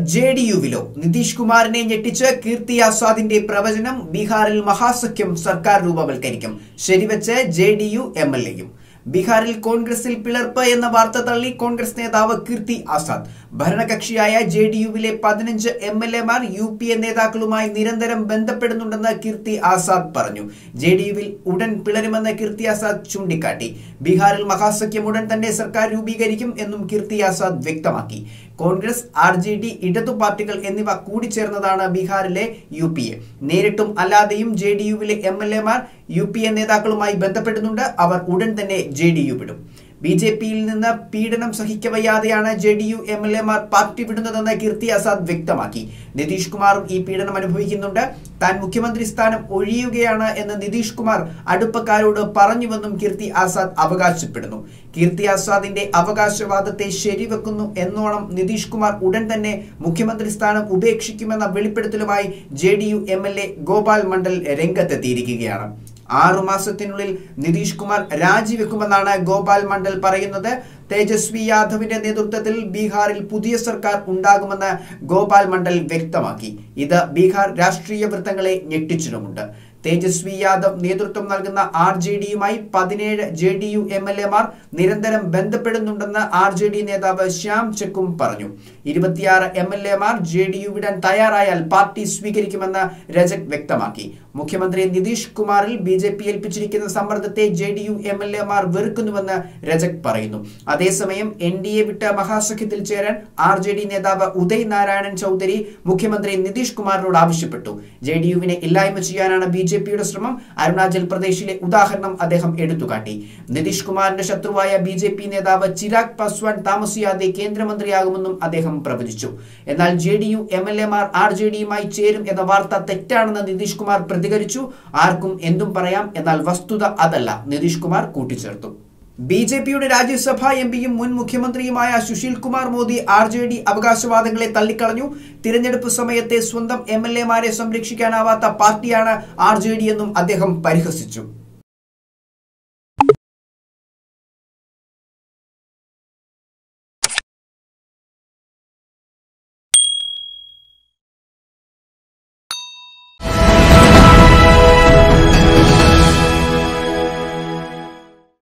J D യുവിലോ Nitish കുമാറിനെ ഞെട്ടിച്ച് കീർത്തി ആസാദിന്റെ പ്രവചനം ബീഹാറിൽ മഹാസഖ്യം സർക്കാർ രൂപവൽക്കരിക്കും ശരിവെച്ച് J D U M L എയും ബീഹാറിൽ കോൺഗ്രസിൽ പിളർപ്പ് എന്ന വാർത്ത തള്ളി കോൺഗ്രസ് നേതാവ് കീർത്തി ആസാദ് ഭരണകക്ഷിയായ ജെ ഡി യുവിലെ പതിനഞ്ച് എം എൽ എമാർ യു പി എ നേതാക്കളുമായി നിരന്തരം ബന്ധപ്പെടുന്നുണ്ടെന്ന് കീർത്തി ആസാദ് പറഞ്ഞു ജെ ഡി യുവിൽ ഉടൻ പിളരുമെന്ന് കീർത്തി ആസാദ് ചൂണ്ടിക്കാട്ടി ബീഹാറിൽ മഹാസഖ്യം ഉടൻ തന്നെ സർക്കാർ രൂപീകരിക്കും എന്നും കീർത്തി ആസാദ് വ്യക്തമാക്കി കോൺഗ്രസ് ആർ ജെ ഡി ഇടതു പാർട്ടികൾ എന്നിവ കൂടിച്ചേർന്നതാണ് ബീഹാറിലെ യു പി എ നേരിട്ടും അല്ലാതെയും ജെ ഡി യുവിലെ എം എൽ എമാർ യു പി എ നേതാക്കളുമായി ബന്ധപ്പെടുന്നുണ്ട് അവർ ഉടൻ തന്നെ ജെ ഡി യു വിടും ബി ജെ പിയിൽ നിന്ന് പീഡനം സഹിക്കവയ്യാതെയാണ് J D U M L എമാർ പാർട്ടി വിടുന്നതെന്ന് കീർത്തി ആസാദ് വ്യക്തമാക്കി നിതീഷ് കുമാറും ഈ പീഡനം അനുഭവിക്കുന്നുണ്ട് താൻ മുഖ്യമന്ത്രി സ്ഥാനം ഒഴിയുകയാണ് എന്ന് നിതീഷ് കുമാർ അടുപ്പക്കാരോട് പറഞ്ഞുവെന്നും കീർത്തി ആസാദ് അവകാശപ്പെടുന്നു കീർത്തി ആസാദിന്റെ അവകാശവാദത്തെ ശരിവെക്കുന്നു എന്നോണം നിതീഷ് കുമാർ ഉടൻ തന്നെ മുഖ്യമന്ത്രി സ്ഥാനം ഉപേക്ഷിക്കുമെന്ന വെളിപ്പെടുത്തലുമായി J D U M L A Gopal Mandal രംഗത്തെത്തിയിരിക്കുകയാണ് ആറു മാസത്തിനുള്ളിൽ നിതീഷ് കുമാർ രാജിവെക്കുമെന്നാണ് ഗോപാൽ മണ്ഡൽ പറയുന്നത് തേജസ്വി യാദവിന്റെ നേതൃത്വത്തിൽ ബീഹാറിൽ പുതിയ സർക്കാർ ഉണ്ടാകുമെന്ന് ഗോപാൽ മണ്ഡൽ വ്യക്തമാക്കി ഇത് ബീഹാർ രാഷ്ട്രീയ വൃത്തങ്ങളെ ഞെട്ടിച്ചിട്ടുമുണ്ട് തേജസ്വി യാദവ് നേതൃത്വം നൽകുന്ന ആർ ജെ ഡിയുമായി പതിനേഴ് J D U M L എമാർ നിരന്തരം ബന്ധപ്പെടുന്നുണ്ടെന്ന് ആർ ജെ ഡി നേതാവ് ശ്യാം ചെക്കും പറഞ്ഞു ഇരുപത്തിയാറ് എം എൽ എമാർ ജെ ഡി യു വിടാൻ തയ്യാറായാൽ പാർട്ടി സ്വീകരിക്കുമെന്ന് രജക് വ്യക്തമാക്കി മുഖ്യമന്ത്രി നിതീഷ് കുമാറിൽ ബി ജെ പി ഏൽപ്പിച്ചിരിക്കുന്ന സമ്മർദ്ദത്തെ J D U M L എമാർ വെറുക്കുന്നുവെന്ന് രജക് പറയുന്നു അതേസമയം എൻ ഡി എ വിട്ട മഹാസഖ്യത്തിൽ ചേരാൻ ആർ ജെ ഡി നേതാവ് ഉദയ് നാരായണൻ ചൌധരി മുഖ്യമന്ത്രി നിതീഷ് കുമാറിനോട് ആവശ്യപ്പെട്ടു ജെ ഡി യുവിനെ ഇല്ലായ്മ ചെയ്യാനാണ് ബി ജെ പിയുടെ ശ്രമം അരുണാചൽ പ്രദേശിലെ ഉദാഹരണം അദ്ദേഹം എടുത്തുകാട്ടി നിതീഷ് കുമാറിന്റെ ശത്രുവായ ബി ജെ പി നേതാവ് ചിരാഗ് പാസ്വാൻ താമസിയാതെ കേന്ദ്രമന്ത്രിയാകുമെന്നും അദ്ദേഹം പ്രവചിച്ചു എന്നാൽ J D U M L എമാർ ആർ ജെ ഡിയുമായി ചേരും എന്ന വാർത്ത തെറ്റാണെന്ന് നിതീഷ് കുമാർ പ്രതികരിച്ചു ആർക്കും എന്തും പറയാം എന്നാൽ വസ്തുത അതല്ല നിതീഷ് കുമാർ കൂട്ടിച്ചേർത്തു ബി ജെ പിയുടെ രാജ്യസഭാ എം പിയും മുൻ മുഖ്യമന്ത്രിയുമായ Sushil Kumar Modi R J D അവകാശവാദങ്ങളെ തള്ളിക്കളഞ്ഞു തിരഞ്ഞെടുപ്പ് സമയത്തെ സ്വന്തം എം എൽ എമാരെ സംരക്ഷിക്കാനാവാത്ത പാർട്ടിയാണ് ആർ ജെ ഡി എന്നും അദ്ദേഹം പരിഹസിച്ചു